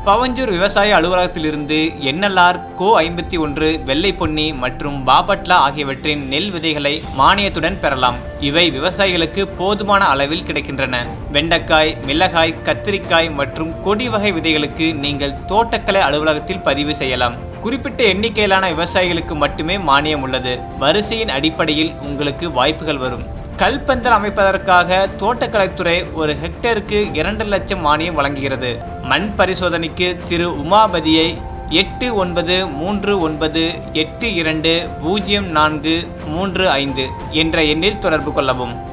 பவஞ்சூர் விவசாய அலுவலகத்திலிருந்து என்எல்ஆர் கோ ஐம்பத்தி ஒன்று வெள்ளை பொன்னி மற்றும் பாபட்லா ஆகியவற்றின் நெல் விதைகளை மானியத்துடன் பெறலாம் இவை விவசாயிகளுக்கு போதுமான அளவில் கிடைக்கின்றன வெண்டைக்காய் மிளகாய் கத்திரிக்காய் மற்றும் கொடி வகை விதைகளுக்கு நீங்கள் தோட்டக்கலை அலுவலகத்தில் பதிவு செய்யலாம் குறிப்பிட்ட எண்ணிக்கையிலான விவசாயிகளுக்கு மட்டுமே மானியம் உள்ளது வரிசையின் அடிப்படையில் உங்களுக்கு வாய்ப்புகள் வரும் கல்பந்தல் அமைப்பதற்காக தோட்டக்கலைத்துறை ஒரு ஹெக்டேருக்கு இரண்டு லட்சம் மானியம் வழங்குகிறது மண் பரிசோதனைக்கு திரு உமாபதியை எட்டு ஒன்பது மூன்று ஒன்பது எட்டு இரண்டு பூஜ்ஜியம் நான்கு மூன்று ஐந்து என்ற எண்ணில் தொடர்பு கொள்ளவும்